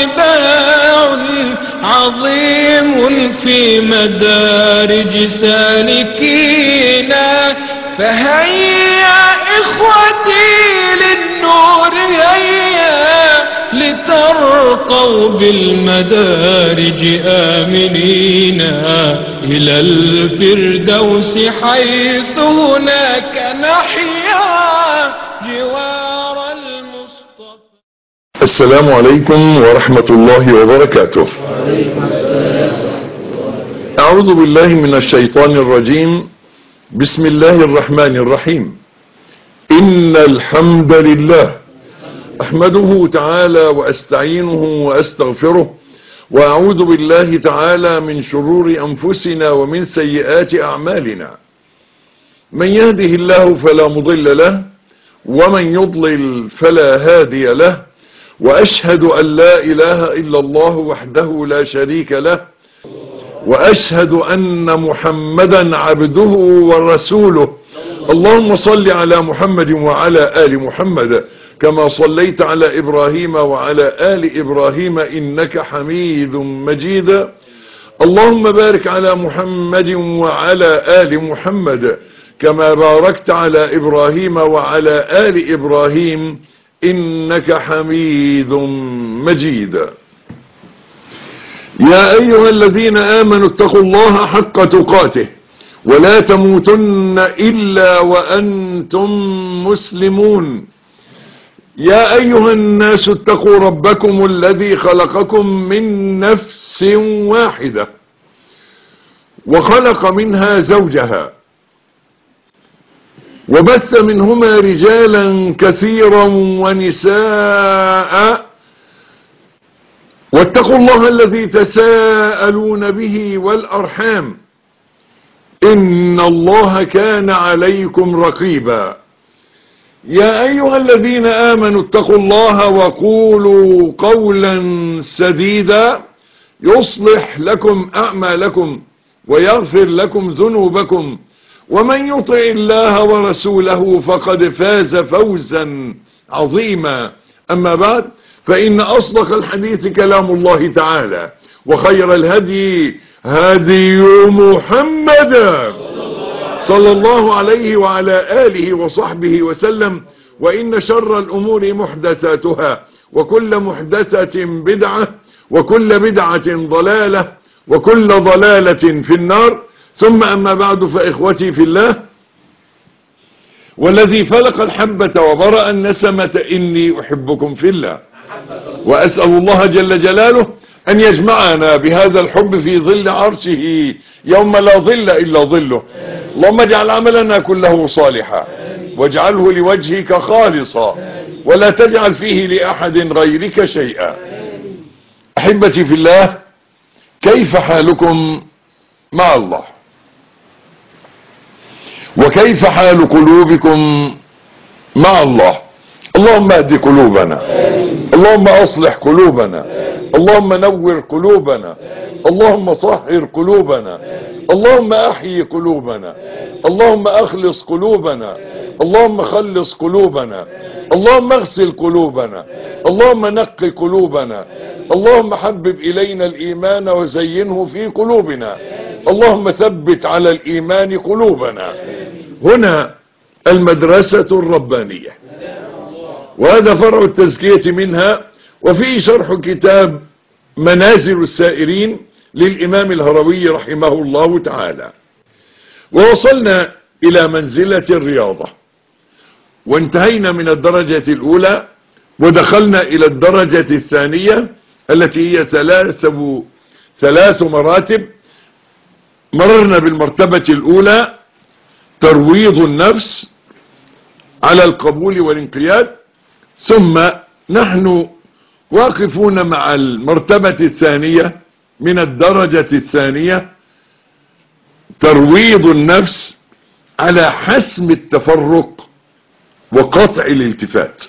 باع عظيم في مدارج سالكينا فهيا إخوتي للنور هيا لترقوا بالمدارج آمنين إلى الفردوس حيث هناك نحيا جوار المصطفى السلام عليكم ورحمة الله وبركاته أعوذ بالله من الشيطان الرجيم بسم الله الرحمن الرحيم إن الحمد لله أحمده تعالى وأستعينه وأستغفره وأعوذ بالله تعالى من شرور أنفسنا ومن سيئات أعمالنا من يهده الله فلا مضل له ومن يضلل فلا هادي له وأشهد أن لا إله إلا الله وحده لا شريك له وأشهد أن محمدا عبده ورسوله اللهم صل على محمد وعلى آل محمد كما صليت على إبراهيم وعلى آل إبراهيم إنك حميد مجيد اللهم بارك على محمد وعلى آل محمد كما باركت على إبراهيم وعلى آل إبراهيم إنك حميد مجيد يا أيها الذين آمنوا اتقوا الله حق تقاته ولا تموتن إلا وأنتم مسلمون يا أيها الناس اتقوا ربكم الذي خلقكم من نفس واحدة وخلق منها زوجها وبث منهما رجالا كثيرا ونساء واتقوا الله الذي تساءلون به والأرحام إن الله كان عليكم رقيبا يا أيها الذين آمنوا اتقوا الله وقولوا قولا سديدا يصلح لكم أعمالكم ويغفر لكم ذنوبكم ومن يطع الله ورسوله فقد فاز فوزا عظيما أما بعد فإن أصدق الحديث كلام الله تعالى وخير الهدي هدي محمد صلى الله عليه وعلى آله وصحبه وسلم وإن شر الأمور محدثاتها وكل محدثة بدعة وكل بدعة ضلالة وكل ضلالة في النار ثم أما بعد فإخوتي في الله والذي فلق الحبة وبرأ النسمة إني أحبكم في الله وأسأل الله جل جلاله أن يجمعنا بهذا الحب في ظل عرشه يوم لا ظل إلا ظله اللهم اجعل عملنا كله صالحا واجعله لوجهك خالصا ولا تجعل فيه لأحد غيرك شيئا أحبتي في الله كيف حالكم مع الله وكيف حال قلوبكم مع الله اللهم اهد قلوبنا اللهم اصلح قلوبنا اللهم نور قلوبنا اللهم طهر قلوبنا اللهم احيي قلوبنا اللهم اخلص قلوبنا اللهم خلص قلوبنا اللهم اغسل قلوبنا اللهم نقي قلوبنا اللهم حبب الينا الايمان وزينه في قلوبنا اللهم ثبت على الايمان قلوبنا هنا المدرسة الربانية وهذا فرع التزكية منها وفي شرح كتاب منازل السائرين للإمام الهروي رحمه الله تعالى ووصلنا إلى منزلة الرياضة وانتهينا من الدرجة الأولى ودخلنا إلى الدرجة الثانية التي هي ثلاثة ثلاث مراتب مررنا بالمرتبة الأولى ترويض النفس على القبول والانقياد ثم نحن واقفون مع المرتبة الثانية من الدرجة الثانية ترويض النفس على حسم التفرق وقطع الالتفات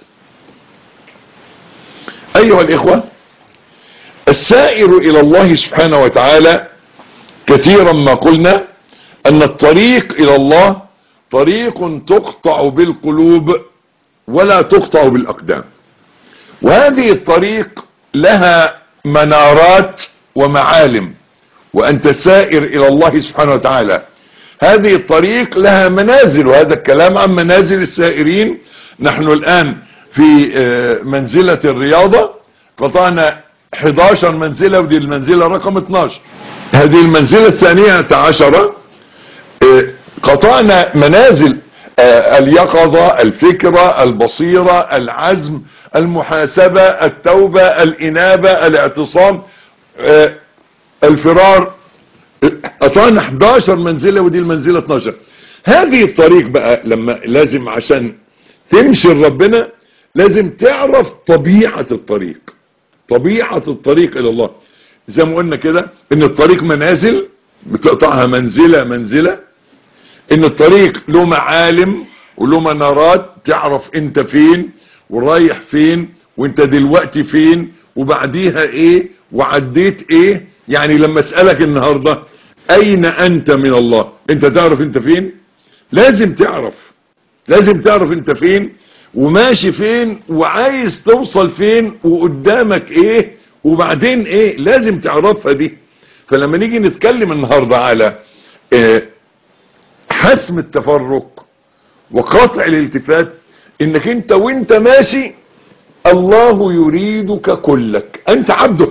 أيها الإخوة السائر إلى الله سبحانه وتعالى كثيرا ما قلنا أن الطريق إلى الله طريق تقطع بالقلوب ولا تقطع بالأقدام وهذه الطريق لها منارات ومعالم وانت سائر الى الله سبحانه وتعالى هذه الطريق لها منازل وهذا الكلام عن منازل السائرين نحن الان في آه، منزلة الرياضة قطعنا 11 منزلة ودي المنزلة رقم 12 هذه المنزلة الثانية عشرة آه، قطعنا منازل آه، اليقظة الفكرة البصيرة العزم المحاسبة التوبة الإنابة الاعتصام آه، الفرار قطعنا 11 منزلة ودي المنزلة 12 هذه الطريق بقى لما لازم عشان تمشي لربنا لازم تعرف طبيعة الطريق طبيعة الطريق الى الله زي ما قلنا كده ان الطريق منازل بتقطعها منزلة منزلة ان الطريق له معالم وله منارات تعرف انت فين ورايح فين وانت دلوقتي فين وبعديها ايه وعديت ايه يعني لما اسألك النهاردة اين انت من الله انت تعرف انت فين لازم تعرف لازم تعرف انت فين وماشي فين وعايز توصل فين وقدامك ايه وبعدين ايه لازم تعرفها دي فلما نيجي نتكلم النهاردة على اه حسم التفرق وقاطع الالتفات انك انت وانت ماشي الله يريدك كلك انت عبده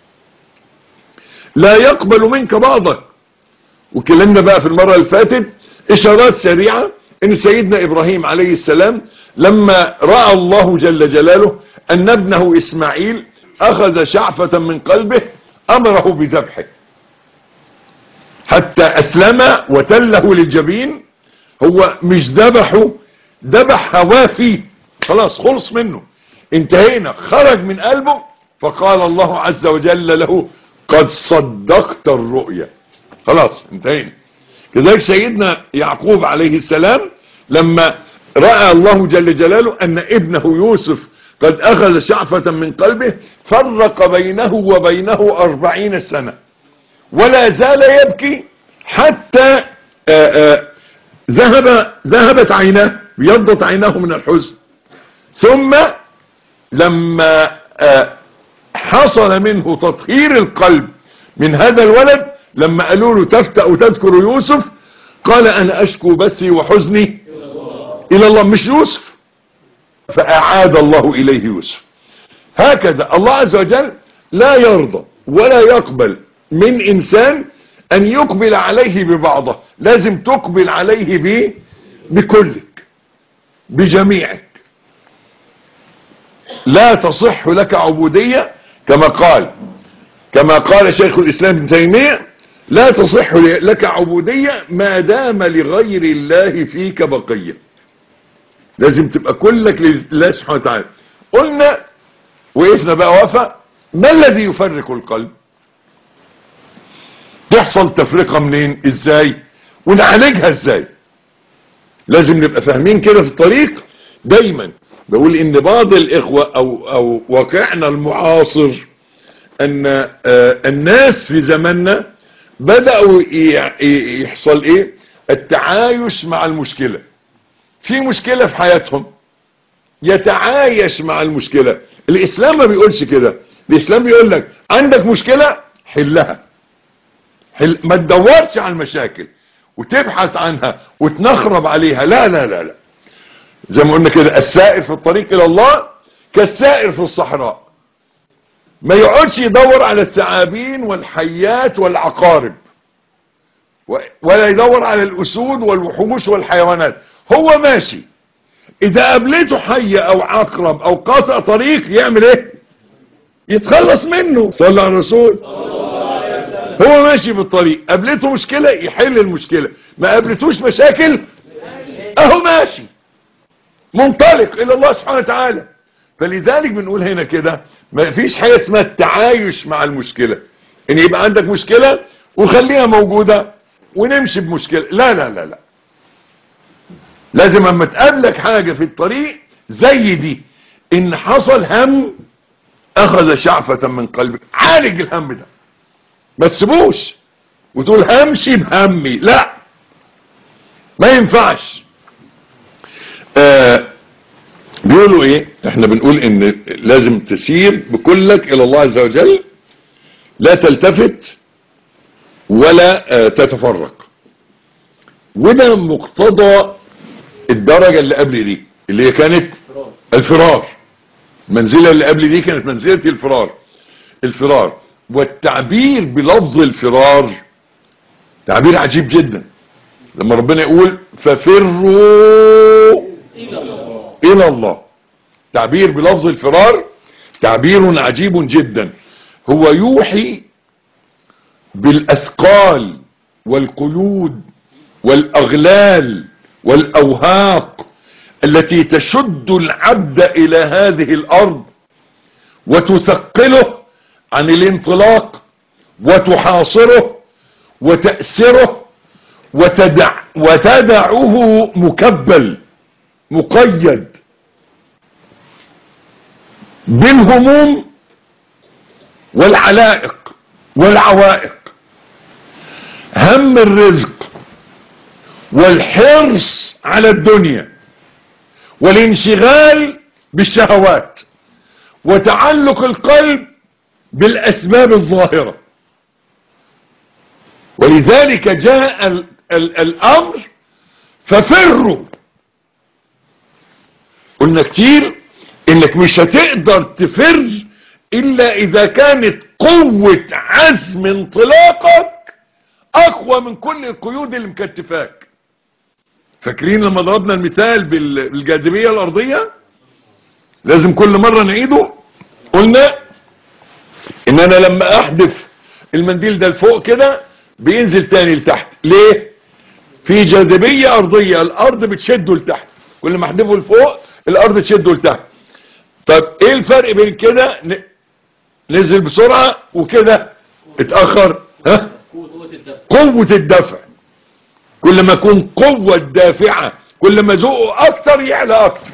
لا يقبل منك بعضك وكلمنا بقى في المرة اللي فاتت اشارات سريعة ان سيدنا ابراهيم عليه السلام لما رأى الله جل جلاله ان ابنه اسماعيل اخذ شعفة من قلبه امره بذبحه حتى اسلم وتله للجبين هو مش ذبحه ذبح هواه فيه خلاص خلص منه انتهينا خرج من قلبه فقال الله عز وجل له قد صدقت الرؤيا خلاص انتهينا كذلك سيدنا يعقوب عليه السلام لما رأى الله جل جلاله ان ابنه يوسف قد اخذ شعفة من قلبه فرق بينه وبينه اربعين سنة ولا زال يبكي حتى آآ آآ ذهب ذهبت عيناه بيضت عيناه من الحزن ثم لما آآ حصل منه تطهير القلب من هذا الولد لما قالوا له تفتأ وتذكر يوسف قال انا اشكو بثي وحزني الى الله مش يوسف فاعاد الله اليه يوسف هكذا الله عز وجل لا يرضى ولا يقبل من انسان ان يقبل عليه ببعضه لازم تقبل عليه ب بكلك بجميعك لا تصح لك عبودية كما قال كما قال شيخ الاسلام ابن تيمية لا تصح لك عبودية ما دام لغير الله فيك بقية لازم تبقى كلك لله سبحانه وتعالى قلنا وقفنا بقى وفا ما الذي يفرق القلب تحصل تفرقة منين ازاي ونعالجها ازاي لازم نبقى فاهمين كده في الطريق دايما بقول ان بعض الاخوة او, أو واقعنا المعاصر ان آه الناس في زماننا بدأوا يحصل ايه التعايش مع المشكلة في مشكلة في حياتهم يتعايش مع المشكلة الاسلام ما بيقولش كده الاسلام بيقول لك عندك مشكلة حلها حل ما تدورش على المشاكل وتبحث عنها وتنخرب عليها لا لا لا لا زي ما قلنا كده السائر في الطريق الى الله كالسائر في الصحراء ما يقعدش يدور على الثعابين والحيات والعقارب ولا يدور على الاسود والوحوش والحيوانات هو ماشي اذا قابلته حية او عقرب او قاطع طريق يعمل ايه يتخلص منه صلى على الرسول هو ماشي بالطريق قابلته مشكلة يحل المشكلة ما قابلتوش مشاكل اهو ماشي منطلق الى الله سبحانه وتعالى فلذلك بنقول هنا كده ما فيش حاجة اسمها التعايش مع المشكلة ان يبقى عندك مشكلة وخليها موجودة ونمشي بمشكلة لا لا لا لا لازم اما تقابلك حاجة في الطريق زي دي ان حصل هم اخذ شعفة من قلبك عالج الهم ده ما تسيبوش وتقول همشي بهمي لا ما ينفعش آه بيقولوا ايه احنا بنقول ان لازم تسير بكلك الى الله عز وجل لا تلتفت ولا آه، تتفرق وده مقتضى الدرجة اللي قبل دي اللي هي كانت الفرار المنزلة اللي قبل دي كانت منزلة الفرار الفرار والتعبير بلفظ الفرار تعبير عجيب جدا لما ربنا يقول ففروا الى الله تعبير بلفظ الفرار تعبير عجيب جدا هو يوحي بالاثقال والقيود والاغلال والاوهاق التي تشد العبد الى هذه الارض وتثقله عن الانطلاق وتحاصره وتأسره وتدع وتدعه مكبل مقيد بالهموم والعلائق والعوائق هم الرزق والحرص على الدنيا والانشغال بالشهوات وتعلق القلب بالاسباب الظاهرة ولذلك جاء ال ال الامر ففروا قلنا كتير انك مش هتقدر تفر الا اذا كانت قوة عزم انطلاقك اقوى من كل القيود اللي مكتفاك فاكرين لما ضربنا المثال بال- بالجاذبية الارضية لازم كل مرة نعيده قلنا ان انا لما احدف المنديل ده لفوق كده بينزل تاني لتحت ليه في جاذبية ارضية الارض بتشده لتحت كل ما احدفه لفوق الارض تشده لتحت طب ايه الفرق بين كده ن- نزل بسرعة وكده اتأخر ها قوة الدفع كل ما يكون قوة الدافعة كل ما ذوقه اكتر يعلى اكتر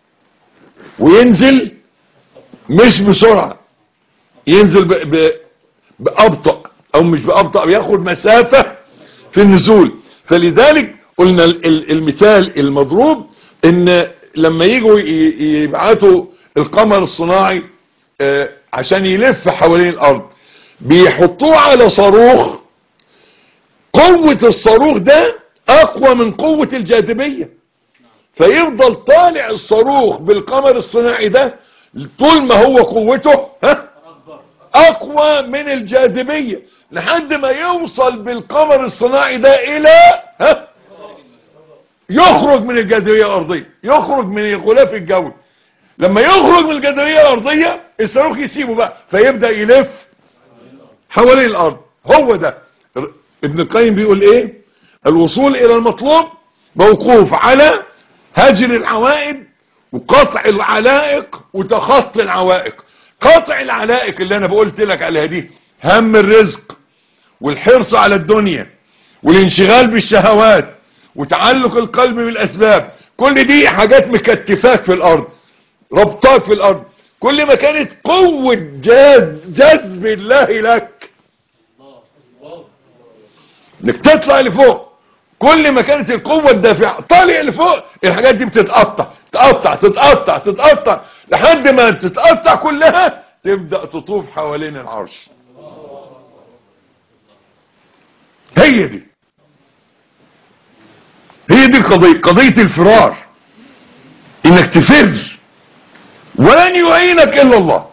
وينزل مش بسرعة ينزل ب... ب... بأبطأ او مش بأبطأ بياخد مسافة في النزول فلذلك قلنا ال- ال- المثال المضروب ان لما يجوا ي- يبعتوا القمر الصناعي آه، عشان يلف حوالين الارض بيحطوه على صاروخ قوة الصاروخ ده اقوى من قوة الجاذبية فيفضل طالع الصاروخ بالقمر الصناعي ده طول ما هو قوته ها اقوى من الجاذبية لحد ما يوصل بالقمر الصناعي ده الى ها يخرج من الجاذبية الارضية يخرج من الغلاف الجوي لما يخرج من الجاذبية الارضية الصاروخ يسيبه بقى فيبدأ يلف حوالين الارض هو ده ابن القيم بيقول ايه الوصول الى المطلوب موقوف على هجر العوائد وقطع العلائق وتخطي العوائق قطع العلائق اللي انا بقولت لك عليها دي هم الرزق والحرص على الدنيا والانشغال بالشهوات وتعلق القلب بالاسباب كل دي حاجات مكتفاك في الارض ربطاك في الارض كل ما كانت قوة جاز جذب الله لك انك تطلع لفوق كل ما كانت القوة الدافعة طالع لفوق الحاجات دي بتتقطع تقطع تتقطع تتقطع لحد ما تتقطع كلها تبدأ تطوف حوالين العرش هي دي هي دي القضية قضية الفرار انك تفر ولن يعينك الا الله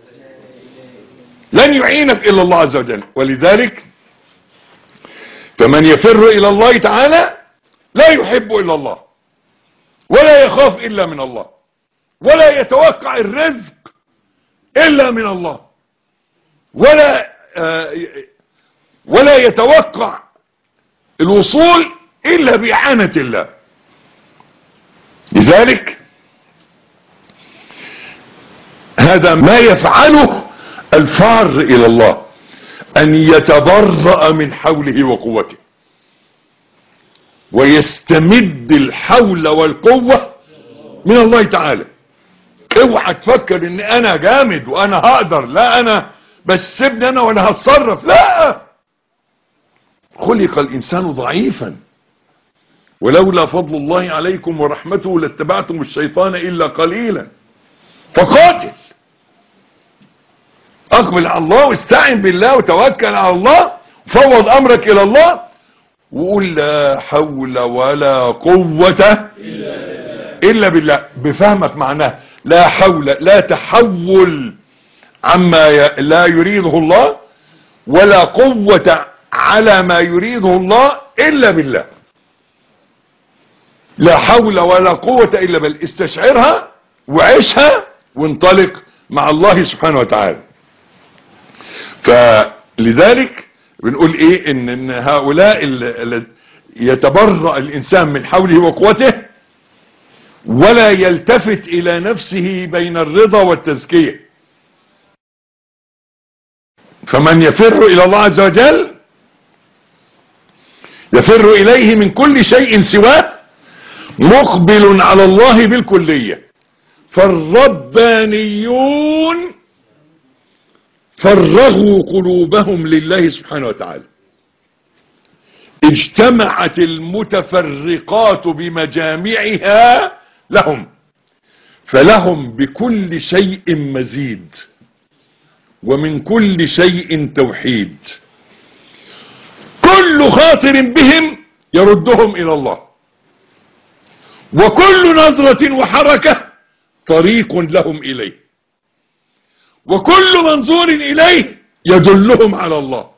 لن يعينك الا الله عز وجل ولذلك فمن يفر الى الله تعالى لا يحب الا الله ولا يخاف الا من الله ولا يتوقع الرزق الا من الله ولا آه، ولا يتوقع الوصول الا باعانة الله لذلك هذا ما يفعله الفار الى الله ان يتبرأ من حوله وقوته ويستمد الحول والقوة من الله تعالى اوعى تفكر ان انا جامد وانا هقدر لا انا بس سيبني انا وانا هتصرف لا خلق الانسان ضعيفا ولولا فضل الله عليكم ورحمته لاتبعتم الشيطان الا قليلا فقاتل واقبل على الله واستعن بالله وتوكل على الله وفوض امرك الى الله وقول لا حول ولا قوة الا بالله بفهمك معناه لا حول لا تحول عما ي- لا يريده الله ولا قوة على ما يريده الله الا بالله لا حول ولا قوة الا بالله استشعرها وعيشها وانطلق مع الله سبحانه وتعالى فلذلك بنقول ايه ان, إن هؤلاء ال- يتبرأ الانسان من حوله وقوته ولا يلتفت الى نفسه بين الرضا والتزكية فمن يفر الى الله عز وجل يفر اليه من كل شيء سواه مقبل على الله بالكلية فالربانيون فرغوا قلوبهم لله سبحانه وتعالى اجتمعت المتفرقات بمجامعها لهم فلهم بكل شيء مزيد ومن كل شيء توحيد كل خاطر بهم يردهم الى الله وكل نظرة وحركة طريق لهم اليه وكل منظور اليه يدلهم على الله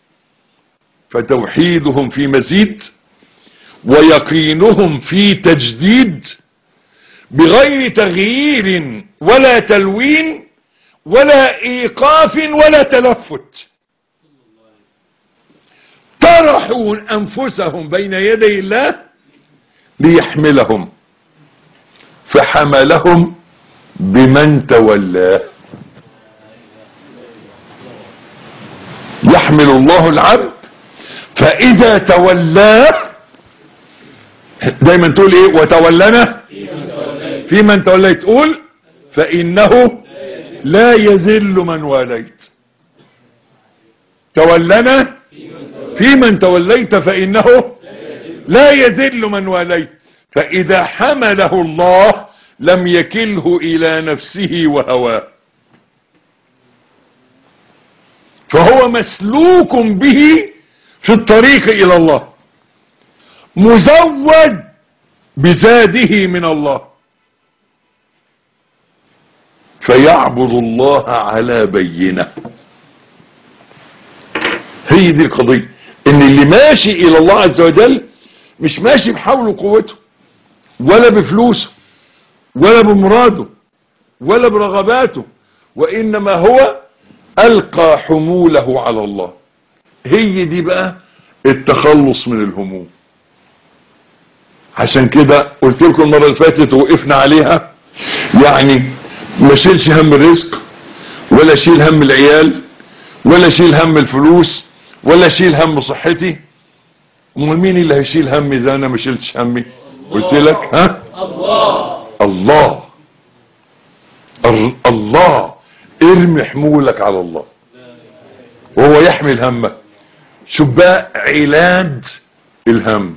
فتوحيدهم في مزيد ويقينهم في تجديد بغير تغيير ولا تلوين ولا ايقاف ولا تلفت طرحوا انفسهم بين يدي الله ليحملهم فحملهم بمن تولاه يحمل الله العبد فاذا تولاه دايما تقول ايه وتولنا في من توليت تقول فانه لا يذل من واليت تولنا في من توليت فانه لا يذل من واليت فاذا حمله الله لم يكله الى نفسه وهواه فهو مسلوك به في الطريق الى الله مزود بزاده من الله فيعبد الله على بينه هي دي القضية ان اللي ماشي الى الله عز وجل مش ماشي بحول وقوته ولا بفلوسه ولا بمراده ولا برغباته وانما هو القى حموله على الله هي دي بقى التخلص من الهموم عشان كده قلت لكم المره اللي فاتت وقفنا عليها يعني ما شيلش هم الرزق ولا شيل هم العيال ولا شيل هم الفلوس ولا شيل هم صحتي امال مين اللي هيشيل همي اذا انا ما شيلتش همي قلت لك ها الله الله ال- الله ارمي حمولك على الله وهو يحمل همك شوف بقى علاج الهم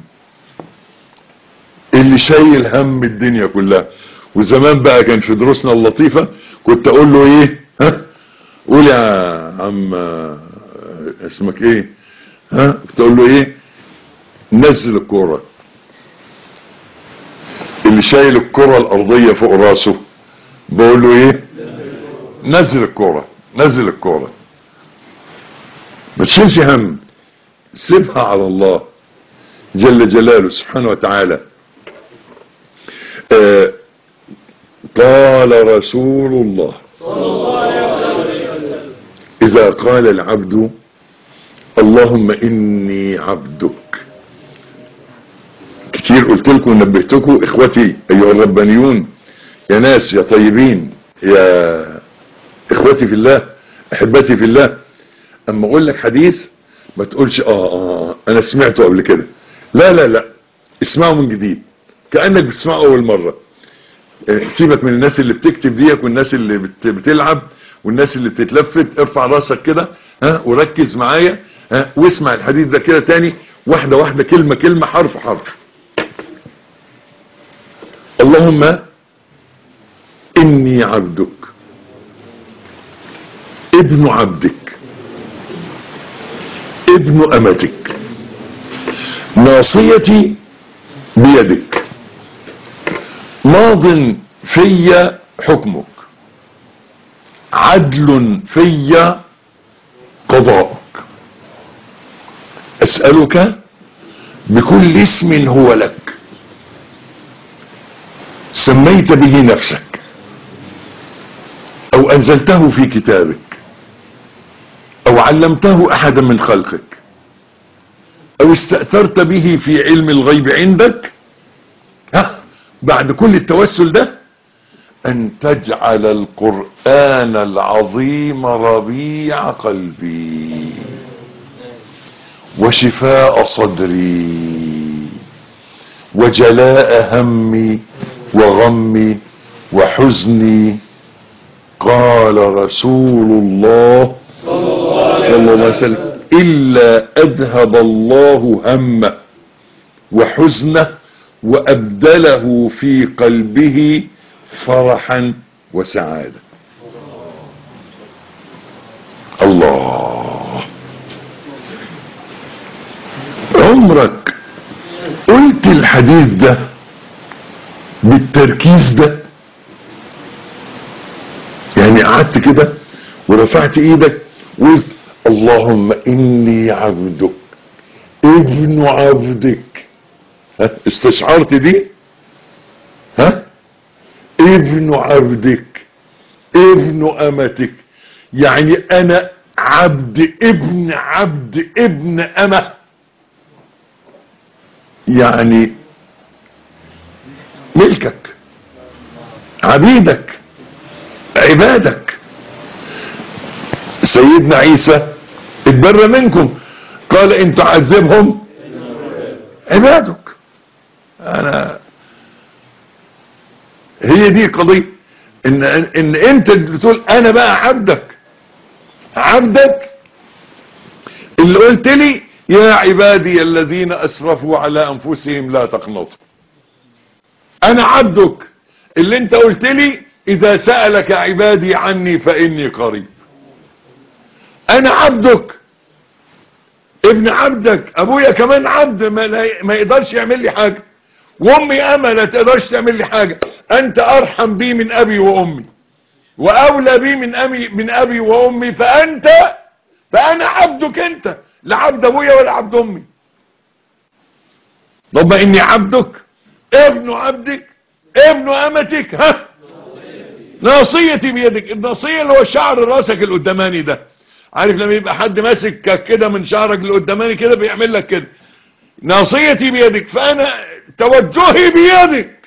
اللي شايل هم الدنيا كلها وزمان بقى كان في دروسنا اللطيفة كنت اقول له ايه ها قول يا عم آه، اسمك ايه ها كنت اقول له ايه نزل الكورة اللي شايل الكرة الارضية فوق راسه بقول له ايه نزل الكرة نزل الكرة ما تشيلش هم سيبها على الله جل جلاله سبحانه وتعالى آه قال رسول الله إذا قال العبد اللهم إني عبدك كتير قلت لكم ونبهتكم إخوتي أيها الربانيون يا ناس يا طيبين يا إخوتي في الله أحبتي في الله أما أقول لك حديث ما تقولش آه, آه, آه أنا سمعته قبل كده لا لا لا اسمعه من جديد كأنك بتسمعه أول مرة سيبك من الناس اللي بتكتب ديك والناس اللي بت- بتلعب والناس اللي بتتلفت ارفع راسك كده ها وركز معايا ها واسمع الحديث ده كده تاني واحدة واحدة كلمة كلمة حرف حرف اللهم اني عبدك ابن عبدك ابن امتك ناصيتي بيدك ماض في حكمك عدل في قضاءك اسألك بكل اسم هو لك سميت به نفسك او انزلته في كتابك او علمته احدا من خلقك او استأثرت به في علم الغيب عندك ها بعد كل التوسل ده ان تجعل القرآن العظيم ربيع قلبي وشفاء صدري وجلاء همي وغمي وحزني قال رسول الله صلى الله عليه وسلم إلا أذهب الله همه وحزنه وأبدله في قلبه فرحا وسعادة الله عمرك قلت الحديث ده بالتركيز ده يعني قعدت كده ورفعت ايدك وقلت اللهم اني عبدك ابن عبدك ها استشعرت دي ها ابن عبدك ابن امتك يعني انا عبد ابن عبد ابن امه يعني ملكك عبيدك عبادك سيدنا عيسى اتبرى منكم قال ان تعذبهم عبادك انا هي دي قضية ان, ان انت بتقول انا بقى عبدك عبدك اللي قلت لي يا عبادي الذين اسرفوا على انفسهم لا تقنطوا انا عبدك اللي انت قلت لي اذا سألك عبادي عني فاني قريب انا عبدك ابن عبدك ابويا كمان عبد ما, لا- ما يقدرش يعمل لي حاجة وامي اما لا تقدرش تعمل لي حاجة انت ارحم بي من ابي وامي واولى بي من ابي من ابي وامي فانت فانا عبدك انت لا عبد ابويا ولا عبد امي طب اني عبدك ابن عبدك ابن امتك ها ناصيتي بيدك الناصية اللي هو شعر راسك القداماني ده عارف لما يبقى حد ماسك كده من شعرك القداماني كده بيعمل لك كده ناصيتي بيدك فانا توجهي بيدك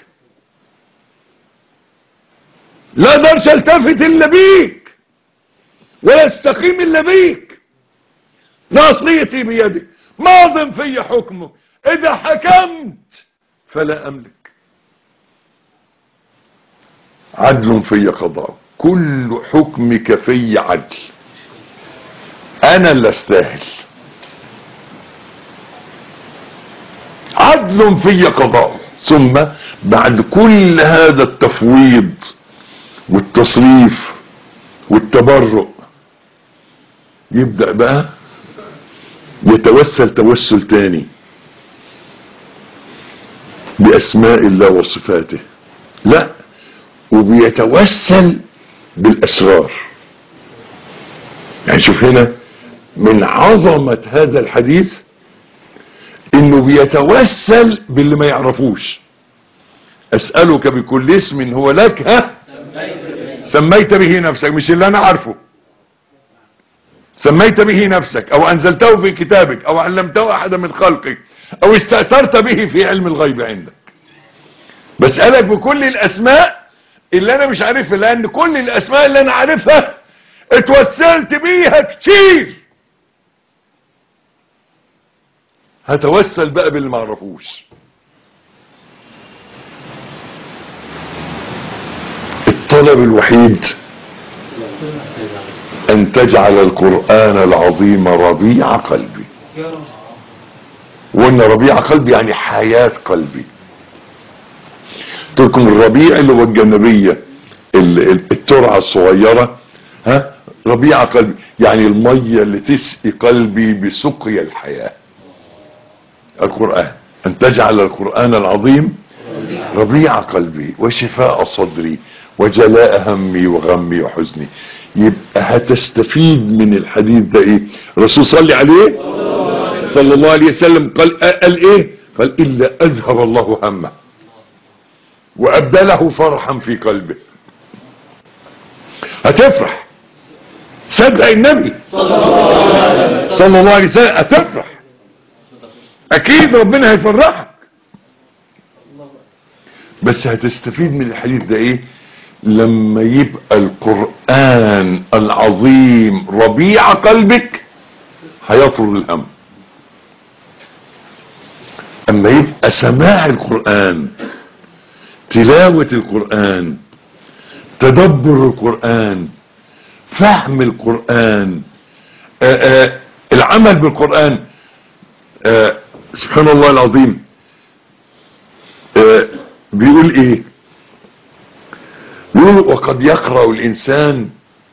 لا اقدرش التفت الا بيك ولا استقيم الا بيك ناصيتي بيدك ماض في حكمك اذا حكمت فلا املك عدل في قضاء كل حكمك في عدل انا اللي استاهل عدل في قضاء ثم بعد كل هذا التفويض والتصريف والتبرؤ يبدأ بقى يتوسل توسل تاني بأسماء الله وصفاته لا وبيتوسل بالأسرار يعني شوف هنا من عظمة هذا الحديث انه بيتوسل باللي ما يعرفوش اسألك بكل اسم هو لك ها سميت به نفسك مش اللي انا عارفه سميت به نفسك او انزلته في كتابك او علمته احدا من خلقك او استأثرت به في علم الغيب عندك بسألك بكل الاسماء اللي انا مش عارفها لان كل الاسماء اللي انا عارفها اتوسلت بيها كتير هتوسل بقى باللي معرفوش الطلب الوحيد ان تجعل القرآن العظيم ربيع قلبي وان ربيع قلبي يعني حياة قلبي تركم الربيع اللي هو الجنبية ال- ال- الترعة الصغيرة ها ربيع قلبي يعني المية اللي تسقي قلبي بسقيا الحياة القرآن أن تجعل القرآن العظيم ربيع قلبي وشفاء صدري وجلاء همي وغمي وحزني يبقى هتستفيد من الحديث ده ايه الرسول صلي عليه صلى الله عليه وسلم قال قال ايه قال الا اذهب الله همه وابدله فرحا في قلبه هتفرح صدق النبي صلى الله عليه وسلم هتفرح اكيد ربنا هيفرحك بس هتستفيد من الحديث ده ايه لما يبقى القرآن العظيم ربيع قلبك هيطرد الهم اما يبقى سماع القرآن تلاوة القرآن تدبر القرآن فهم القرآن آآ آآ العمل بالقرآن آآ سبحان الله العظيم بيقول ايه يقول وقد يقرأ الانسان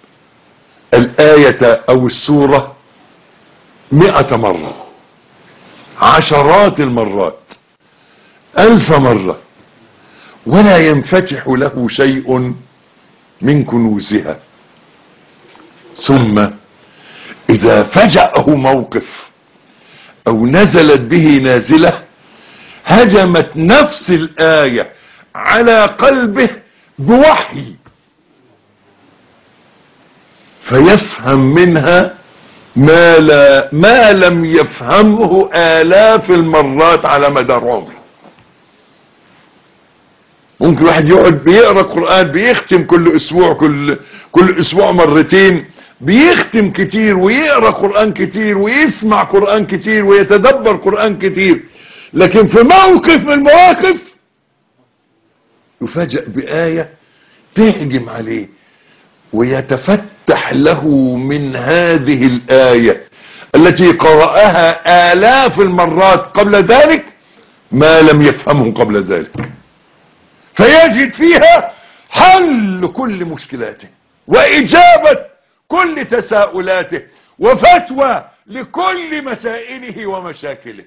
الآية او السورة مئة مرة عشرات المرات الف مرة ولا ينفتح له شيء من كنوزها ثم اذا فجأه موقف او نزلت به نازلة هجمت نفس الآية على قلبه بوحي فيفهم منها ما, لا ما لم يفهمه آلاف المرات على مدار عمره ممكن واحد يقعد بيقرا قرآن بيختم كل اسبوع كل كل اسبوع مرتين بيختم كتير ويقرا قرآن كتير ويسمع قرآن كتير ويتدبر قرآن كتير لكن في موقف من المواقف يفاجأ بآية تهجم عليه ويتفتح له من هذه الآية التي قرأها آلاف المرات قبل ذلك ما لم يفهمه قبل ذلك فيجد فيها حل كل مشكلاته وإجابة كل تساؤلاته وفتوى لكل مسائله ومشاكله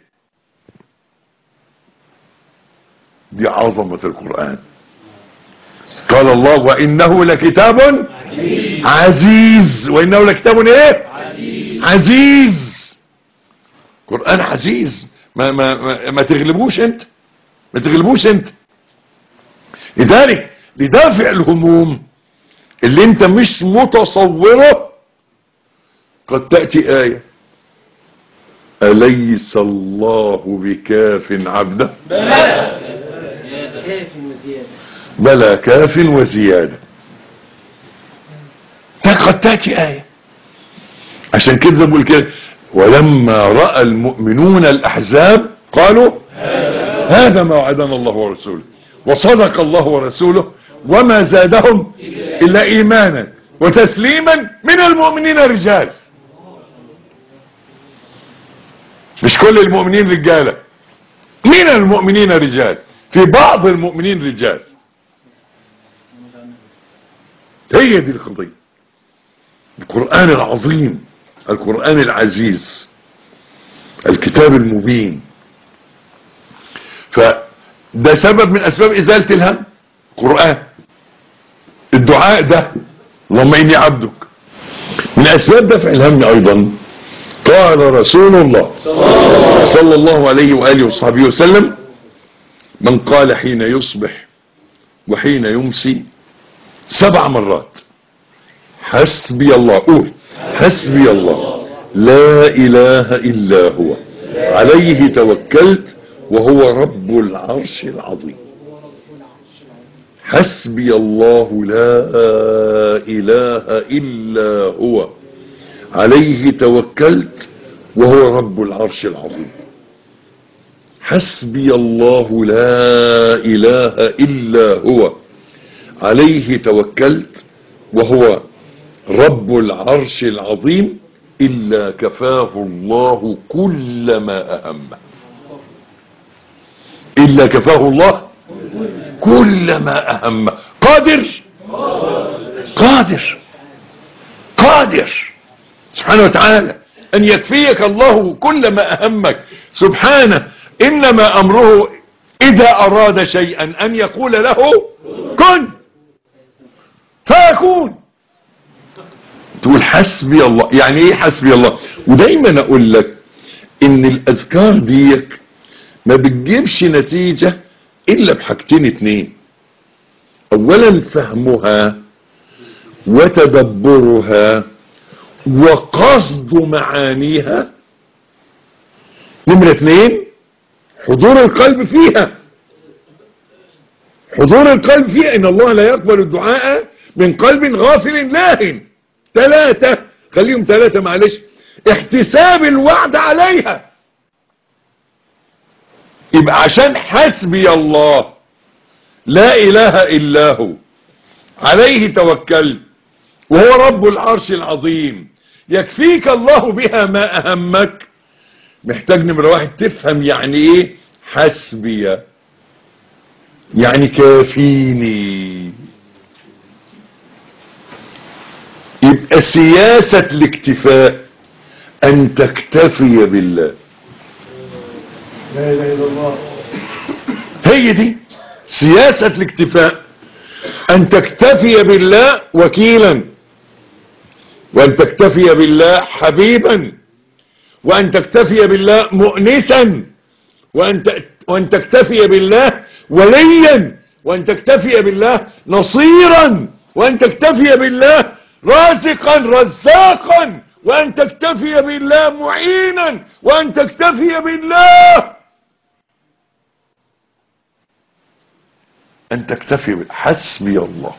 دي عظمة القرآن قال الله وإنه لكتاب عزيز وإنه لكتاب ايه عزيز, عزيز. قرآن عزيز ما, ما, ما, ما تغلبوش انت ما تغلبوش انت لذلك لدافع الهموم اللي انت مش متصوره قد تأتي آية أليس الله بكاف عبده بلى كاف وزيادة قد تأتي آية عشان كده بقول كده ولما رأى المؤمنون الأحزاب قالوا هذا ما وعدنا الله ورسوله وصدق الله ورسوله وما زادهم إلا إيمانا وتسليما من المؤمنين رجال مش كل المؤمنين رجالة من المؤمنين رجال في بعض المؤمنين رجال هي دي القضية القرآن العظيم القرآن العزيز الكتاب المبين فده سبب من أسباب إزالة الهم قرآن الدعاء ده اللهم إني عبدك من أسباب دفع الهم أيضا قال رسول الله صلى الله عليه وآله وصحبه وسلم من قال حين يصبح وحين يمسي سبع مرات حسبي الله قول حسبي الله لا إله إلا هو عليه توكلت وهو رب العرش العظيم حسبي الله لا إله إلا هو عليه توكلت وهو رب العرش العظيم حسبي الله لا إله إلا هو عليه توكلت وهو رب العرش العظيم إلا كفاه الله كل ما أهمه إلا كفاه الله كل ما أهمه قادر قادر قادر سبحانه وتعالى ان يكفيك الله كل ما اهمك سبحانه انما امره اذا اراد شيئا ان يقول له كن فيكون تقول حسبي الله يعني ايه حسبي الله ودايما اقول لك ان الاذكار ديك ما بتجيبش نتيجة الا بحاجتين اتنين اولا فهمها وتدبرها وقصد معانيها نمرة اتنين حضور القلب فيها حضور القلب فيها ان الله لا يقبل الدعاء من قلب غافل لاهن ثلاثة خليهم ثلاثة معلش احتساب الوعد عليها يبقى عشان حسبي الله لا اله الا هو عليه توكلت وهو رب العرش العظيم يكفيك الله بها ما اهمك محتاج نمرة واحد تفهم يعني ايه حسبي يعني كافيني يبقى سياسة الاكتفاء ان تكتفي بالله لا اله الا الله هي دي سياسة الاكتفاء ان تكتفي بالله وكيلا وان تكتفي بالله حبيبا وان تكتفي بالله مؤنسا وان ت- وان تكتفي بالله وليا وان تكتفي بالله نصيرا وان تكتفي بالله رازقا رزاقا وان تكتفي بالله معينا وان تكتفي بالله ان تكتفي بالله حسبي الله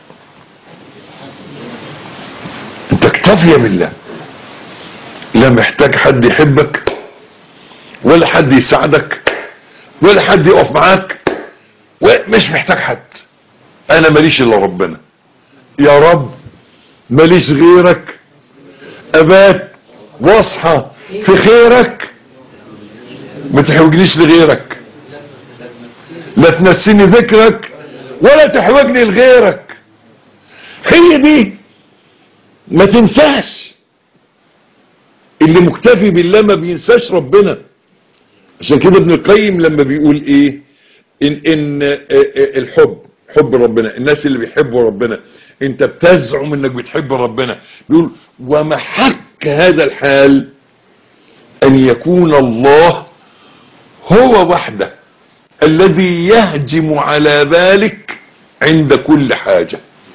ان تكتفي بالله لا محتاج حد يحبك ولا حد يساعدك ولا حد يقف معاك ومش محتاج حد انا ماليش الا ربنا يا رب ماليش غيرك ابات واصحى في خيرك ما تحوجنيش لغيرك لا تنسيني ذكرك ولا تحوجني لغيرك هي دي ما تنساش اللي مكتفي بالله ما بينساش ربنا عشان كده ابن القيم لما بيقول ايه ان ان آه، آه، الحب حب ربنا الناس اللي بيحبوا ربنا انت بتزعم انك بتحب ربنا بيقول ومحك هذا الحال ان يكون الله هو وحده الذي يهجم على بالك عند كل حاجة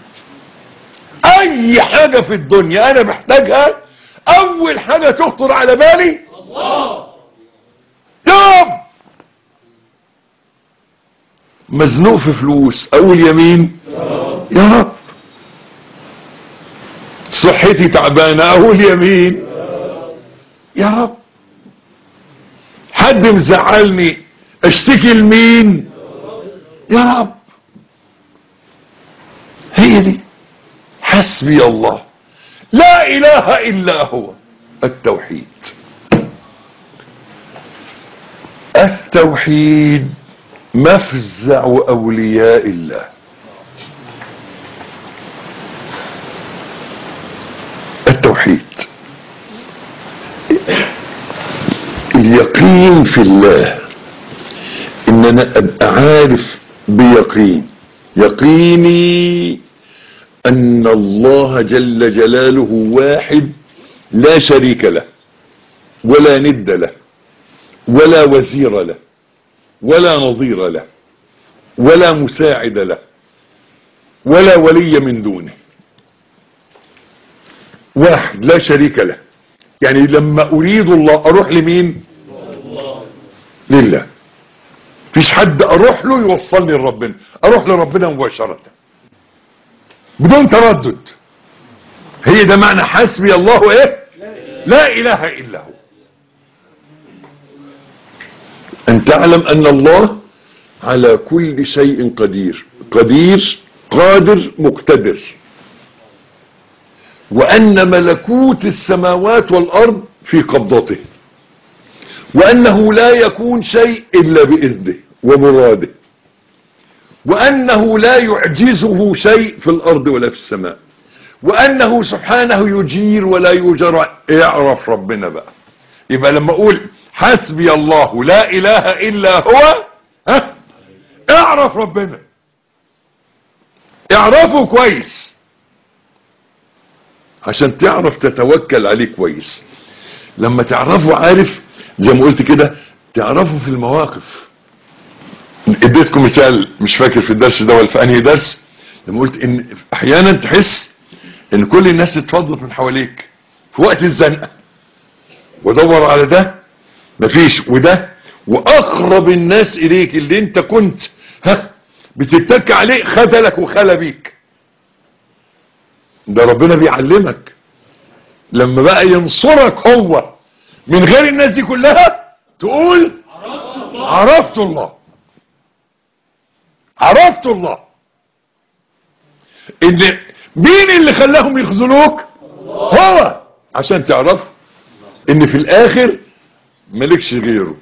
اي حاجة في الدنيا انا محتاجها اول حاجة تخطر على بالي يا رب مزنوق في فلوس اول يمين يا رب صحتي تعبانة اول يمين يا رب حد مزعلني اشتكي لمين يا رب هي دي حسبي الله لا اله الا هو التوحيد التوحيد مفزع اولياء الله التوحيد اليقين في الله ان انا ابقى عارف بيقين يقيني ان الله جل جلاله واحد لا شريك له ولا ند له ولا وزير له ولا نظير له ولا مساعد له ولا ولي من دونه واحد لا شريك له يعني لما اريد الله اروح لمين لله فيش حد اروح له يوصلني لربنا اروح لربنا مباشرة بدون تردد هي ده معنى حسبي الله ايه لا اله الا هو ان تعلم ان الله على كل شيء قدير قدير قادر مقتدر وان ملكوت السماوات والارض في قبضته وانه لا يكون شيء الا باذنه ومراده وانه لا يعجزه شيء في الارض ولا في السماء وانه سبحانه يجير ولا يجر اعرف ربنا بقى يبقى لما اقول حسبي الله لا اله الا هو ها اعرف ربنا اعرفه كويس عشان تعرف تتوكل عليه كويس لما تعرفه عارف زي ما قلت كده تعرفه في المواقف اديتكم مثال مش فاكر في الدرس ده ولا في انهي درس لما قلت ان احيانا تحس ان كل الناس اتفضت من حواليك في وقت الزنقه ودور على ده مفيش وده واقرب الناس اليك اللي انت كنت ها بتتك عليه خذلك وخلى بيك ده ربنا بيعلمك لما بقى ينصرك هو من غير الناس دي كلها تقول عرفت الله عرفت الله ان مين اللي خلاهم يخذلوك هو عشان تعرف ان في الاخر مالكش غيره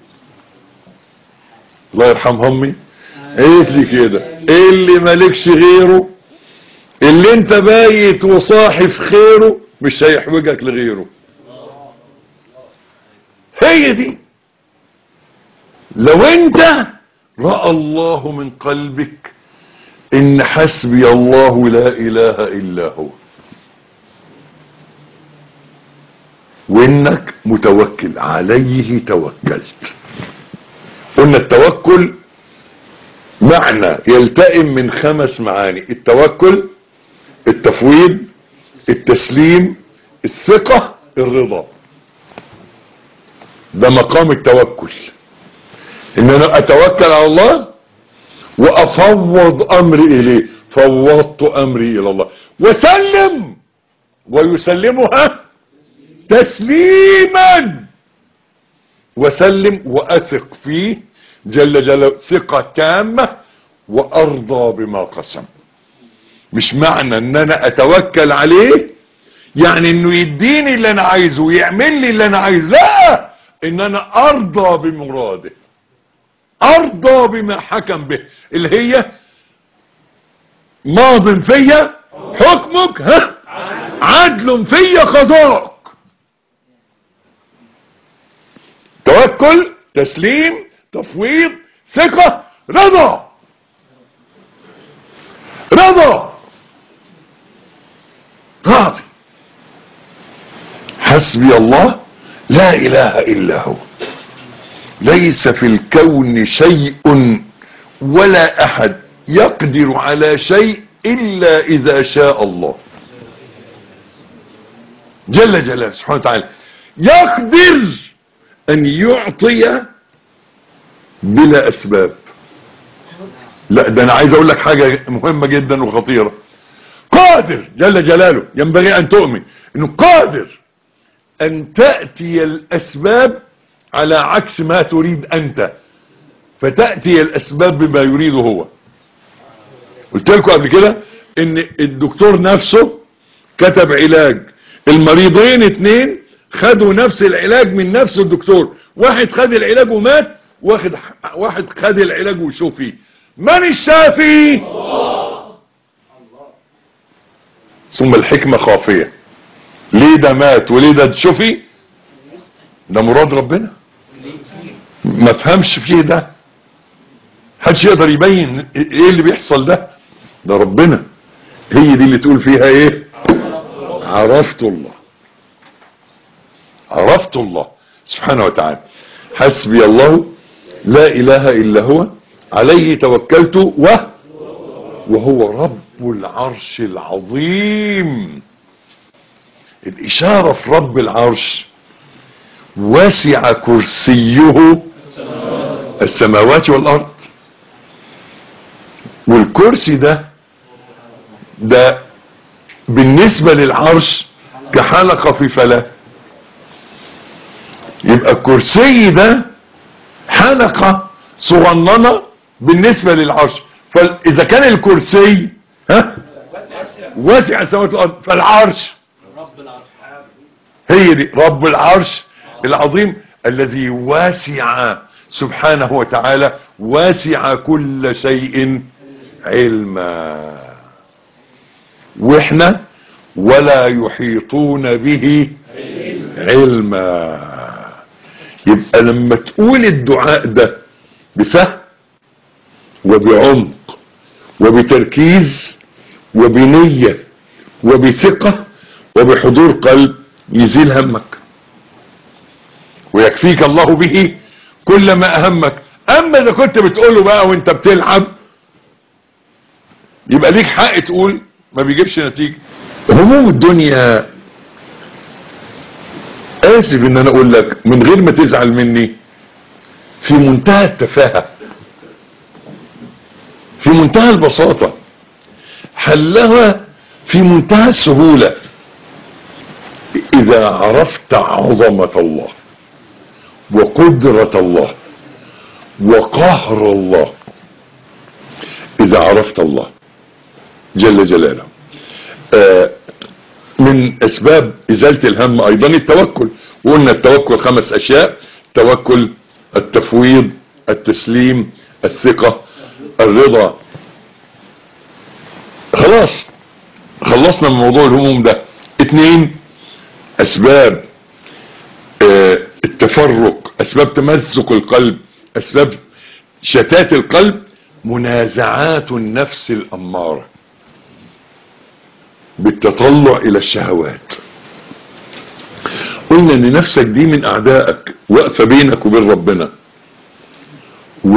الله يرحم امي قالت لي كده اللي مالكش غيره اللي انت بايت وصاحي في خيره مش هيحوجك لغيره هي دي لو انت رأى الله من قلبك ان حسبي الله لا اله الا هو وانك متوكل عليه توكلت قلنا التوكل معنى يلتئم من خمس معاني التوكل التفويض التسليم الثقة الرضا ده مقام التوكل ان انا اتوكل على الله وافوض امري اليه فوضت امري الى الله وسلم ويسلمها تسليما وسلم واثق فيه جل جلاله ثقة تامة وارضى بما قسم مش معنى ان انا اتوكل عليه يعني انه يديني اللي انا عايزه ويعمل لي اللي انا عايزه لا ان انا ارضى بمراده ارضى بما حكم به اللي هي ماض فيا حكمك ها عدل فيا قضاءك توكل تسليم تفويض ثقة رضا رضا راضي حسبي الله لا اله الا هو ليس في الكون شيء ولا احد يقدر على شيء الا اذا شاء الله جل جلاله سبحانه وتعالى يقدر ان يعطي بلا اسباب لا ده انا عايز اقول لك حاجة مهمة جدا وخطيرة قادر جل جلاله ينبغي ان تؤمن انه قادر ان تأتي الاسباب على عكس ما تريد انت فتأتي الاسباب بما يريده هو قلت لكم قبل كده ان الدكتور نفسه كتب علاج المريضين اتنين خدوا نفس العلاج من نفس الدكتور واحد خد العلاج ومات واحد واحد خد العلاج وشوفي من الشافي ثم الحكمة خافية ليه ده مات وليه ده شفي ده مراد ربنا ما فهمش فيه ده محدش يقدر يبين ايه اللي بيحصل ده ده ربنا هي دي اللي تقول فيها ايه عرفت الله عرفت الله سبحانه وتعالى حسبي الله لا اله الا هو عليه توكلت و وهو رب العرش العظيم الاشارة في رب العرش وسع كرسيه السماوات والارض والكرسي ده ده بالنسبة للعرش كحلقة في فلاة يبقى الكرسي ده حلقة صغننة بالنسبة للعرش فاذا كان الكرسي ها واسع السماوات والارض فالعرش هي دي رب العرش العظيم الذي واسع سبحانه وتعالى واسع كل شيء علما واحنا ولا يحيطون به علما يبقى لما تقول الدعاء ده بفهم وبعمق وبتركيز وبنية وبثقة وبحضور قلب يزيل همك ويكفيك الله به كل ما أهمك أما إذا كنت بتقوله بقى وانت بتلعب يبقى ليك حق تقول ما بيجيبش نتيجة هموم الدنيا آسف إن أنا أقول لك من غير ما تزعل مني في منتهى التفاهة في منتهى البساطة حلها في منتهى السهولة إذا عرفت عظمة الله وقدرة الله وقهر الله إذا عرفت الله جل جلاله آه من أسباب إزالة الهم أيضا التوكل وقلنا التوكل خمس أشياء التوكل التفويض التسليم الثقة الرضا خلاص خلصنا من موضوع الهموم ده اتنين اسباب اه التفرق اسباب تمزق القلب اسباب شتات القلب منازعات النفس الامارة بالتطلع الى الشهوات قلنا ان نفسك دي من اعدائك واقفة بينك وبين ربنا و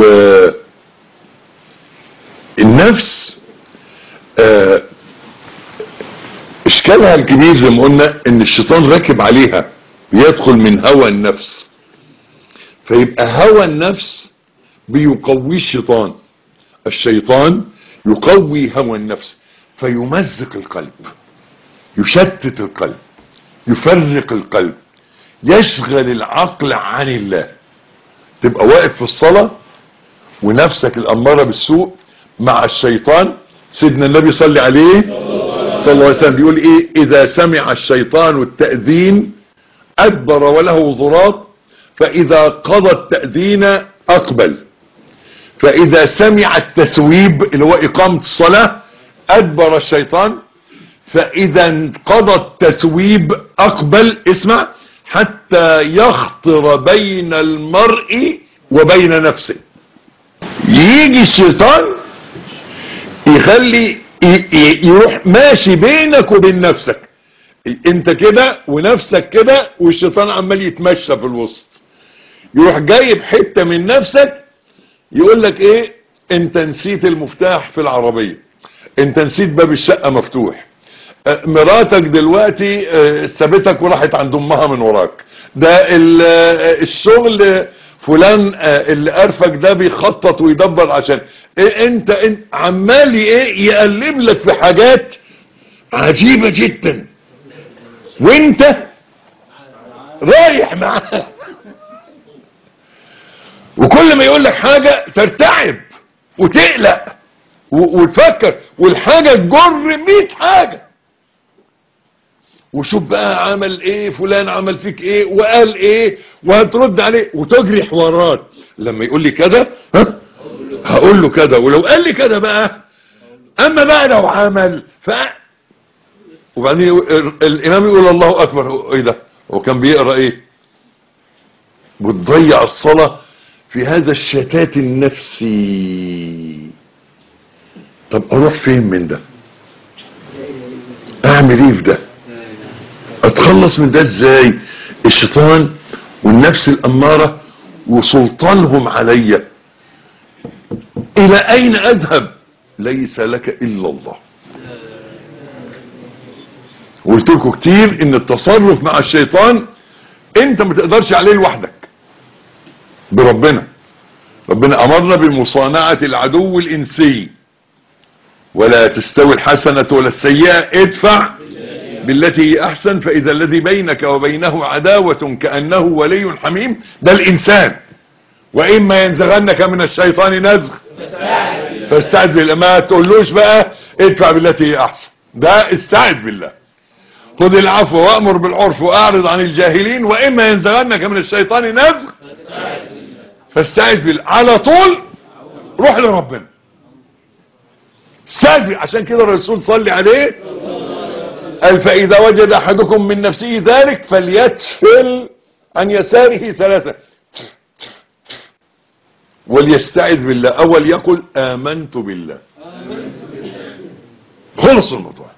النفس اه اشكالها الكبير زي ما قلنا ان الشيطان راكب عليها بيدخل من هوى النفس فيبقى هوى النفس بيقوي الشيطان الشيطان يقوي هوى النفس فيمزق القلب يشتت القلب يفرق القلب يشغل العقل عن الله تبقى واقف في الصلاة ونفسك الأمارة بالسوء مع الشيطان سيدنا النبي صلى عليه صلى الله عليه وسلم بيقول ايه اذا سمع الشيطان التأذين ادبر وله ضراط فاذا قضى التأذين اقبل فاذا سمع التسويب اللي هو اقامة الصلاة ادبر الشيطان فاذا انقضى التسويب اقبل اسمع حتى يخطر بين المرء وبين نفسه يجي الشيطان يخلي يروح ماشي بينك وبين نفسك انت كده ونفسك كده والشيطان عمال يتمشى في الوسط يروح جايب حتة من نفسك يقول لك ايه انت نسيت المفتاح في العربية انت نسيت باب الشقة مفتوح مراتك دلوقتي سابتك وراحت عند امها من وراك ده الشغل فلان اللي قرفك ده بيخطط ويدبر عشان إيه انت, انت عمال ايه يقلب لك في حاجات عجيبة جدا وانت رايح معاه وكل ما يقول لك حاجة ترتعب وتقلق وتفكر والحاجة تجر مية حاجة وشوف بقى عمل ايه فلان عمل فيك ايه وقال ايه وهترد عليه وتجري حوارات لما يقول لي كده ها هقول له كده ولو قال لي كده بقى اما بقى لو عمل ف وبعدين الامام يقول الله اكبر ايه ده هو كان بيقرا ايه بتضيع الصلاه في هذا الشتات النفسي طب اروح فين من ده اعمل ايه في ده اتخلص من ده ازاي الشيطان والنفس الاماره وسلطانهم عليّ الى اين اذهب ليس لك الا الله قلت لكم كتير ان التصرف مع الشيطان انت ما تقدرش عليه لوحدك بربنا ربنا امرنا بمصانعة العدو الانسي ولا تستوي الحسنة ولا السيئة ادفع بالتي هي احسن فاذا الذي بينك وبينه عداوة كأنه ولي حميم ده الانسان واما ينزغنك من الشيطان نزغ فاستعد بالله ما تقولوش بقى ادفع بالتي هي احسن ده استعد بالله خذ العفو وامر بالعرف واعرض عن الجاهلين واما ينزغنك من الشيطان نزغ فاستعد بالله على طول روح لربنا استعد بالله عشان كده الرسول صلي عليه قال فإذا وجد أحدكم من نفسه ذلك فليتفل عن يساره ثلاثة وليستعذ بالله أول يقول آمنت بالله خلص الموضوع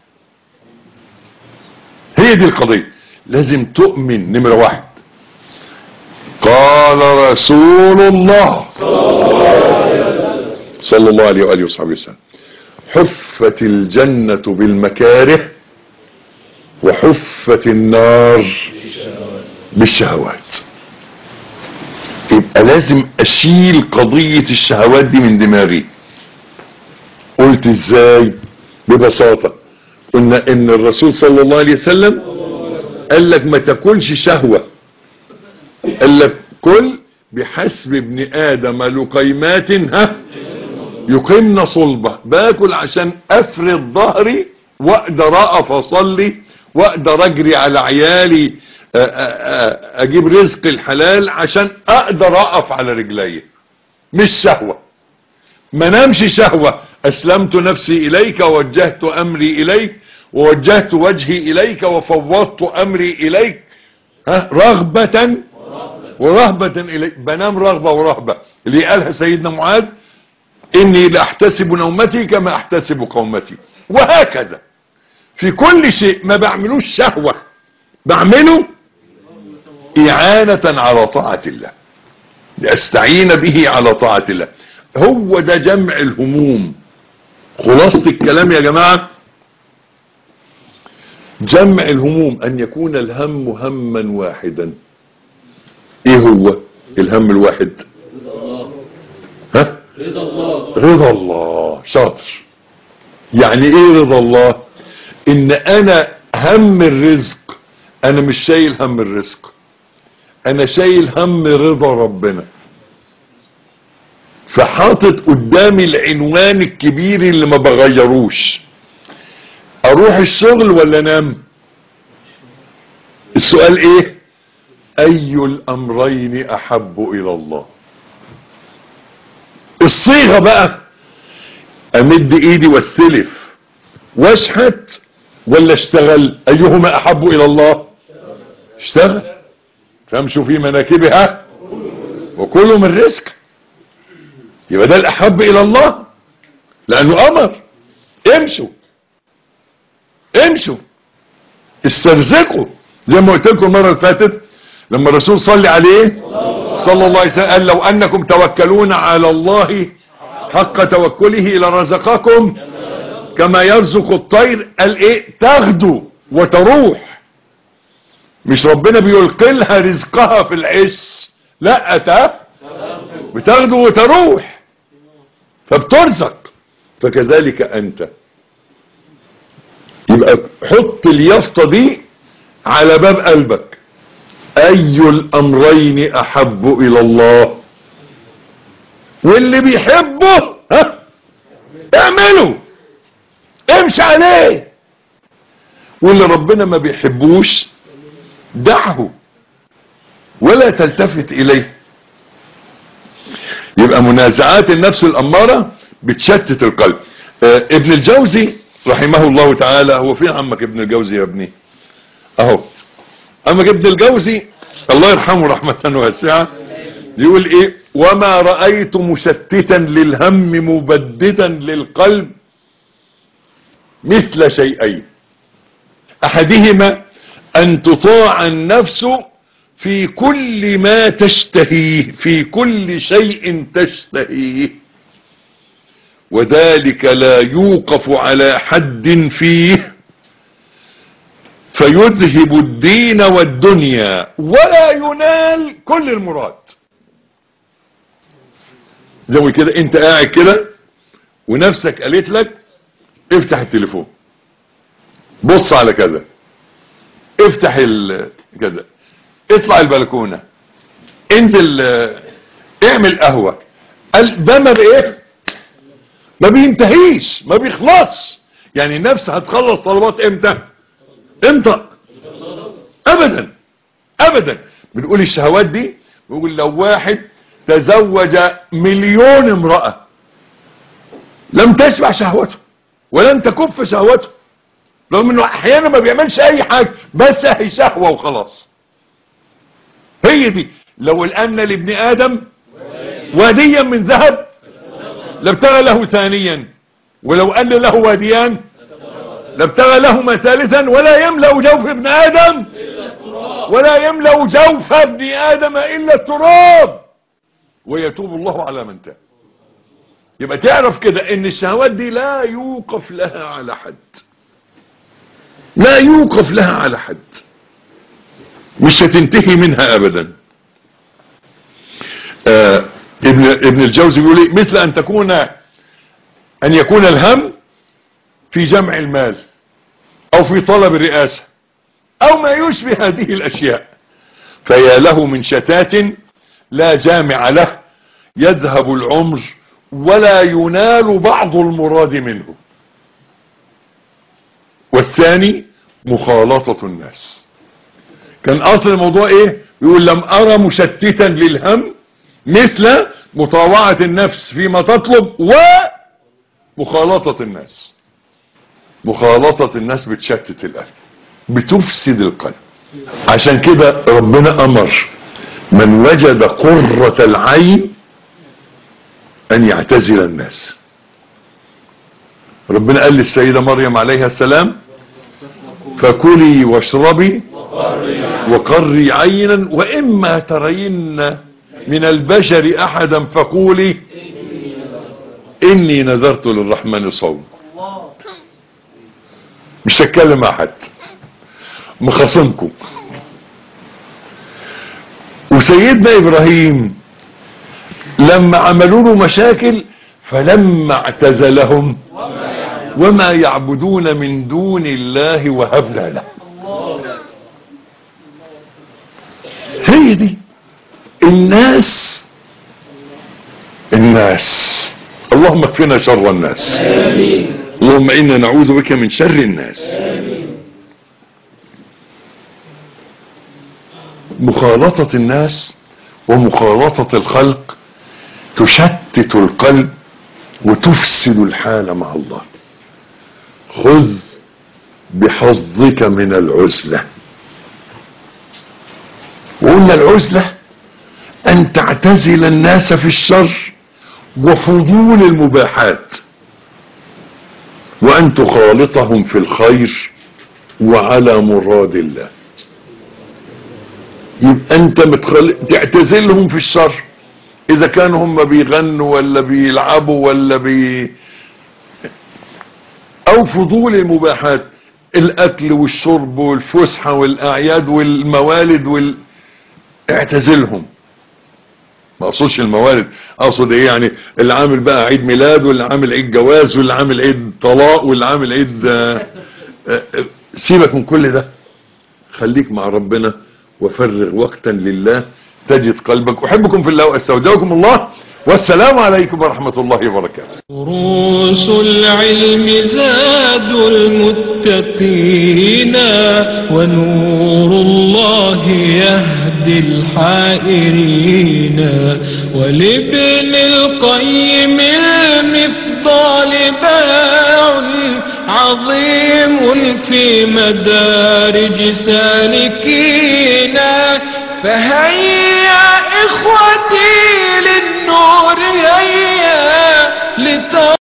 هي دي القضية لازم تؤمن نمرة واحد قال رسول الله صلى الله عليه وآله وصحبه وسلم حفت الجنة بالمكاره وحفت النار بالشهوات يبقى لازم اشيل قضية الشهوات دي من دماغي قلت ازاي ببساطة قلنا ان الرسول صلى الله عليه وسلم قال لك ما تاكلش شهوة قال لك كل بحسب ابن ادم لقيمات ها يقيمن صلبة باكل عشان افرد ظهري واقدر اقف اصلي واقدر اجري على عيالي آآ آآ اجيب رزق الحلال عشان اقدر اقف على رجلي مش شهوة ما نامش شهوة اسلمت نفسي اليك ووجهت امري اليك ووجهت وجهي اليك وفوضت امري اليك ها رغبة ورهبة اليك بنام رغبة ورهبة اللي قالها سيدنا معاذ اني لاحتسب نومتي كما احتسب قومتي وهكذا في كل شيء ما بعملوش شهوة بعمله اعانة على طاعة الله لاستعين به على طاعة الله هو ده جمع الهموم خلاصة الكلام يا جماعة جمع الهموم ان يكون الهم هما واحدا ايه هو الهم الواحد ها رضا الله رضا الله شاطر يعني ايه رضا الله ان انا هم الرزق انا مش شايل هم الرزق انا شايل هم رضا ربنا فحاطط قدامي العنوان الكبير اللي ما بغيروش اروح الشغل ولا انام السؤال ايه اي الامرين احب الى الله الصيغة بقى امد ايدي واستلف واشحت ولا اشتغل ايهما احب الى الله اشتغل فامشوا في مناكبها وكلوا من رزق يبقى ده الاحب الى الله لانه امر امشوا امشوا استرزقوا زي ما قلت لكم المره اللي فاتت لما الرسول صلى عليه صلى الله عليه وسلم قال لو انكم توكلون على الله حق توكله لرزقكم كما يرزق الطير قال ايه تغدو وتروح مش ربنا بيلقي لها رزقها في العش لا تا بتغدو وتروح فبترزق فكذلك انت يبقى حط اليافطة دي على باب قلبك اي الامرين احب الى الله واللي بيحبه ها اعمله امشي عليه واللي ربنا ما بيحبوش دعه ولا تلتفت اليه يبقى منازعات النفس الاماره بتشتت القلب آه ابن الجوزي رحمه الله تعالى هو فين عمك ابن الجوزي يا ابني اهو عمك ابن الجوزي الله يرحمه رحمة واسعة يقول ايه وما رأيت مشتتا للهم مبددا للقلب مثل شيئين احدهما ان تطاع النفس في كل ما تشتهيه في كل شيء تشتهيه وذلك لا يوقف على حد فيه فيذهب الدين والدنيا ولا ينال كل المراد زي كده انت قاعد كده ونفسك قالت لك افتح التليفون بص على كذا افتح ال... كذا اطلع البلكونة انزل اه، اعمل قهوة قال ده ما بايه ما بينتهيش ما بيخلصش يعني النفس هتخلص طلبات امتى امتى ابدا ابدا بنقول الشهوات دي بنقول لو واحد تزوج مليون امرأة لم تشبع شهوته ولن تكف شهوته رغم انه احيانا ما بيعملش اي حاجة بس هي شهوة وخلاص هي دي لو الان لابن ادم واديا من ذهب لابتغى له ثانيا ولو ان له واديان لابتغى لهما ثالثا ولا يملأ جوف ابن ادم ولا يملأ جوف ابن ادم الا التراب ويتوب الله على من تاب يبقى تعرف كده ان الشهوات دي لا يوقف لها على حد لا يوقف لها على حد مش هتنتهي منها ابدا آه ابن ابن الجوزي بيقول ايه مثل ان تكون ان يكون الهم في جمع المال او في طلب الرئاسة او ما يشبه هذه الاشياء فيا له من شتات لا جامع له يذهب العمر ولا ينال بعض المراد منه والثاني مخالطة الناس كان اصل الموضوع ايه يقول لم ارى مشتتا للهم مثل مطاوعة النفس فيما تطلب ومخالطة الناس مخالطة الناس بتشتت القلب بتفسد القلب عشان كده ربنا امر من وجد قرة العين ان يعتزل الناس ربنا قال للسيدة مريم عليها السلام فكلي واشربي وقري عينا واما ترين من البشر احدا فقولي اني نذرت للرحمن صوم مش هتكلم مع حد مخاصمكم وسيدنا ابراهيم لما عملوا له مشاكل فلما اعتزلهم وما يعبدون من دون الله وهبنا له هي دي الناس الناس اللهم اكفنا شر الناس اللهم انا نعوذ بك من شر الناس مخالطة الناس ومخالطة الخلق تشتت القلب وتفسد الحال مع الله خذ بحظك من العزلة وقلنا العزلة ان تعتزل الناس في الشر وفضول المباحات وان تخالطهم في الخير وعلى مراد الله يبقى انت متخل... تعتزلهم في الشر اذا كانوا هم بيغنوا ولا بيلعبوا ولا بي او فضول المباحات الاكل والشرب والفسحة والاعياد والموالد وال... اعتزلهم ما اقصدش الموالد اقصد ايه يعني اللي عامل بقى عيد ميلاد واللي عامل عيد جواز واللي عامل عيد طلاق واللي عامل عيد آه، آه، آه، سيبك من كل ده خليك مع ربنا وفرغ وقتا لله تجد قلبك احبكم في الله واستودعكم الله والسلام عليكم ورحمة الله وبركاته دروس العلم زاد المتقين ونور الله يهدي الحائرين ولابن القيم المفضال باع عظيم في مدارج سالكين فهيا